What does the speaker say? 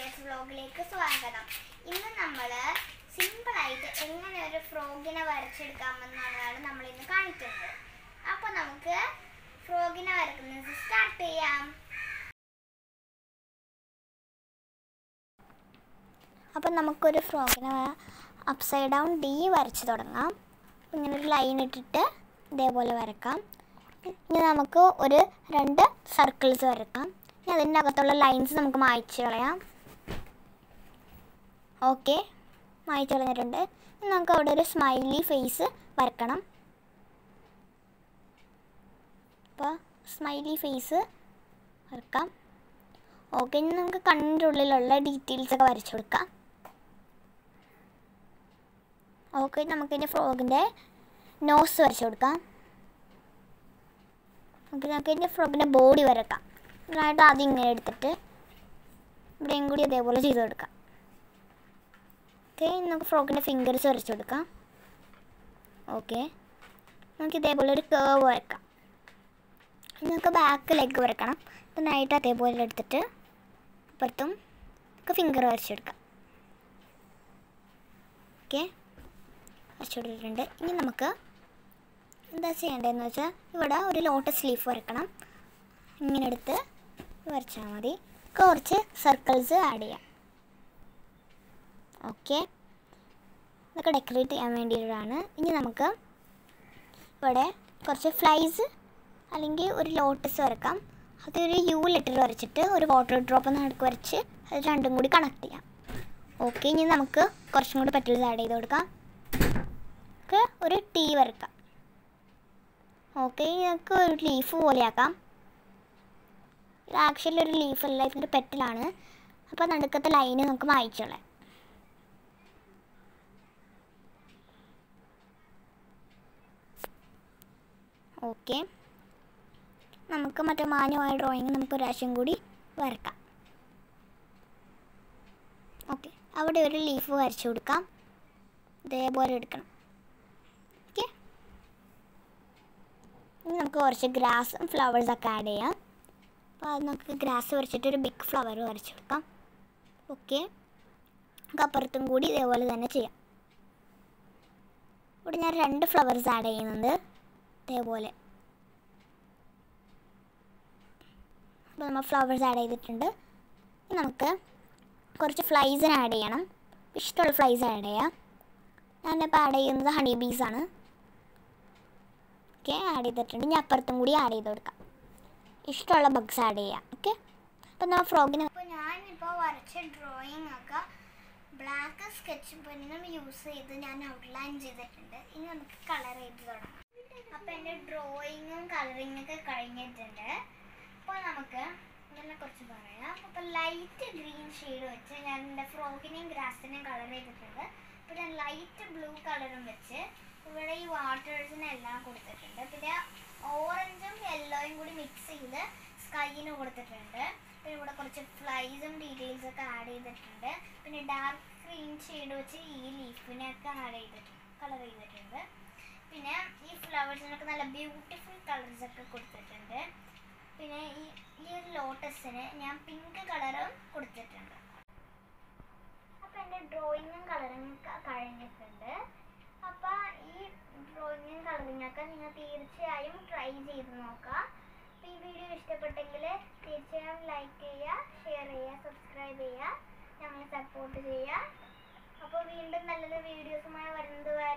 ideas വ്ലോഗിലേക്ക് സ്വാഗതം ഇന്ന് നമ്മൾ സിമ്പിളായിട്ട് എങ്ങനെ ഒരു ഫ്രോഗിനെ വരച്ചെടുക്കാമെന്നാണ് നമ്മൾ ഇന്ന് കാണിക്കുന്നത് അപ്പോൾ നമുക്ക് ഫ്രോഗിനെ വരക്കുന്നത് സ്റ്റാർട്ട് ചെയ്യാം അപ്പം നമുക്കൊരു ഫ്രോഗിനെ അപ്സൈഡ് ഡൗൺ ഡി വരച്ച് തുടങ്ങാം ഇങ്ങനെ ഒരു ലൈൻ ഇട്ടിട്ട് ഇതേപോലെ വരക്കാം ഇനി നമുക്ക് ഒരു രണ്ട് സർക്കിൾസ് വരക്കാം ഇനി അതിൻ്റെ അകത്തുള്ള ലൈൻസ് നമുക്ക് മായ്ച്ച് കളയാം ഓക്കെ മായ്ച്ച് കളഞ്ഞിട്ടുണ്ട് ഇനി നമുക്ക് അവിടെ ഒരു സ്മൈലി ഫേസ് വരക്കണം അപ്പോൾ സ്മൈലി ഫേസ് വരക്കാം ഓക്കെ ഇനി നമുക്ക് കണ്ണിൻ്റെ ഉള്ളിലുള്ള ഡീറ്റെയിൽസ് ഒക്കെ വരച്ചു കൊടുക്കാം ഓക്കെ നമുക്കിൻ്റെ ഫ്രോഗിൻ്റെ നോസ് വരച്ചു കൊടുക്കാം നമുക്ക് നമുക്ക് ഇതിൻ്റെ ഫ്രോഗിൻ്റെ ബോഡി വരക്കാം ഇതിനായിട്ട് ആദ്യം ഇങ്ങനെ എടുത്തിട്ട് ഇവിടെയും കൂടി അതേപോലെ ചെയ്ത് കൊടുക്കാം ഓക്കെ നമുക്ക് ഫ്രോഗിൻ്റെ ഫിംഗേഴ്സ് വരച്ചു കൊടുക്കാം ഓക്കെ നമുക്ക് ഇതേപോലെ ഒരു കേവ് വരക്കാം ഇനി നമുക്ക് ബാക്ക് ലെഗ് വരക്കണം ഇതിനായിട്ട് അതേപോലെ എടുത്തിട്ട് അപ്പുറത്തും നമുക്ക് ഫിംഗർ വരച്ചെടുക്കാം ഓക്കെ വരച്ചു കൊടുത്തിട്ടുണ്ട് ഇനി നമുക്ക് എന്താ ചെയ്യേണ്ടതെന്ന് വെച്ചാൽ ഇവിടെ ഒരു ലോട്ടസ് ലീഫ് വരക്കണം ഇങ്ങനെ എടുത്ത് വരച്ചാൽ മതി കുറച്ച് സർക്കിൾസ് ആഡ് ചെയ്യാം ഓക്കെ ഇതൊക്കെ ഡെക്കറേറ്റ് ചെയ്യാൻ വേണ്ടിയിട്ടാണ് ഇനി നമുക്ക് ഇവിടെ കുറച്ച് ഫ്ലൈസ് അല്ലെങ്കിൽ ഒരു ലോട്ടസ് വരക്കാം അതൊരു യു ലെറ്റർ വരച്ചിട്ട് ഒരു വാട്ടർ ഡ്രോപ്പ് നടുക്ക് വരച്ച് അത് രണ്ടും കൂടി കണക്ട് ചെയ്യാം ഓക്കെ ഇനി നമുക്ക് കുറച്ചും കൂടി പെറ്റൽസ് ആഡ് ചെയ്ത് കൊടുക്കാം നമുക്ക് ഒരു ടീ വരക്കാം ഓക്കെ നമുക്ക് ഒരു ലീഫ് പോലെയാക്കാം ഇത് ആക്ച്വലി ഒരു ലീഫ് അല്ല ഇതിൻ്റെ പെറ്റലാണ് അപ്പോൾ നടുക്കത്തെ ലൈന് നമുക്ക് മായിച്ചോളാം ഓക്കെ നമുക്ക് മറ്റേ മാന്യമായ ഡ്രോയിങ് നമുക്ക് ഒരു പ്രാവശ്യം കൂടി വരക്കാം ഓക്കെ അവിടെ ഒരു ലീഫ് വരച്ചു കൊടുക്കാം ഇതേപോലെ എടുക്കണം ഓക്കെ ഇനി നമുക്ക് കുറച്ച് ഗ്രാസും ഫ്ലവേഴ്സൊക്കെ ആഡ് ചെയ്യാം അപ്പോൾ അത് നമുക്ക് ഗ്രാസ് വരച്ചിട്ട് ഒരു ബിഗ് ഫ്ലവർ വരച്ചു കൊടുക്കാം ഓക്കെ നമുക്ക് അപ്പുറത്തും കൂടി ഇതേപോലെ തന്നെ ചെയ്യാം ഇവിടെ ഞാൻ രണ്ട് ഫ്ലവേഴ്സ് ആഡ് ചെയ്യുന്നുണ്ട് ഇതേപോലെ അപ്പോൾ നമ്മൾ ഫ്ലവേഴ്സ് ആഡ് ചെയ്തിട്ടുണ്ട് ഇനി നമുക്ക് കുറച്ച് ഫ്ലൈസിന് ആഡ് ചെയ്യണം ഇഷ്ടമുള്ള ഫ്ലൈസ് ആഡ് ചെയ്യാം ഞാനിപ്പോൾ ആഡ് ചെയ്യുന്നത് ഹണി ബീസ് ആണ് ഓക്കെ ആഡ് ചെയ്തിട്ടുണ്ട് ഇനി അപ്പുറത്തും കൂടി ആഡ് ചെയ്ത് കൊടുക്കാം ഇഷ്ടമുള്ള ബഗ്സ് ആഡ് ചെയ്യാം ഓക്കെ അപ്പം നമ്മൾ ഫ്രോഗിന് അപ്പോൾ ഞാനിപ്പോൾ വരച്ച ഡ്രോയിങ് ഒക്കെ ബ്ലാക്ക് സ്കെച്ച് പെന്നും യൂസ് ചെയ്ത് ഞാൻ ഔട്ട്ലൈൻ ചെയ്തിട്ടുണ്ട് ഇനി നമുക്ക് കളർ ചെയ്ത് തുടങ്ങാം അപ്പോൾ എൻ്റെ ഡ്രോയിങ്ങും കളറിങ്ങും ഒക്കെ കഴിഞ്ഞിട്ടുണ്ട് അപ്പോൾ നമുക്ക് ഇതിനെ കുറിച്ച് പറയാം അപ്പോൾ ലൈറ്റ് ഗ്രീൻ ഷെയ്ഡ് വെച്ച് ഞാൻ എൻ്റെ ഫ്രോക്കിനെയും ഗ്രാസിനെയും കളർ ചെയ്തിട്ടുണ്ട് അപ്പോൾ ഞാൻ ലൈറ്റ് ബ്ലൂ കളറും വെച്ച് ഇവിടെ ഈ വാട്ടേഴ്സിനെല്ലാം കൊടുത്തിട്ടുണ്ട് പിന്നെ ഓറഞ്ചും യെല്ലോയും കൂടി മിക്സ് ചെയ്ത് സ്കൈന് കൊടുത്തിട്ടുണ്ട് പിന്നെ ഇവിടെ കുറച്ച് ഫ്ലൈസും ഡീറ്റെയിൽസ് ഒക്കെ ആഡ് ചെയ്തിട്ടുണ്ട് പിന്നെ ഡാർക്ക് ഗ്രീൻ ഷെയ്ഡ് വെച്ച് ഈ ലീഫിനെയൊക്കെ ആഡ് ചെയ്തിട്ടുണ്ട് കളർ ചെയ്തിട്ടുണ്ട് പിന്നെ ഈ ഫ്ലവേഴ്സിനൊക്കെ നല്ല ബ്യൂട്ടിഫുൾ കളേഴ്സ് ഒക്കെ കൊടുത്തിട്ടുണ്ട് പിന്നെ ഈ ഈ ഒരു ലോട്ടസിന് ഞാൻ പിങ്ക് കളറും കൊടുത്തിട്ടുണ്ട് അപ്പം എൻ്റെ ഡ്രോയിങ്ങും കളറിങ്ങും കഴിഞ്ഞിട്ടുണ്ട് അപ്പം ഈ ഡ്രോയിങ്ങും കളറിങ്ങും ഒക്കെ നിങ്ങൾ തീർച്ചയായും ട്രൈ ചെയ്ത് നോക്കുക അപ്പം ഈ വീഡിയോ ഇഷ്ടപ്പെട്ടെങ്കിൽ തീർച്ചയായും ലൈക്ക് ചെയ്യുക ഷെയർ ചെയ്യുക സബ്സ്ക്രൈബ് ചെയ്യുക ഞങ്ങളെ സപ്പോർട്ട് ചെയ്യുക അപ്പോൾ വീണ്ടും നല്ലൊരു വീഡിയോസുമായി വരുന്നത് വരെ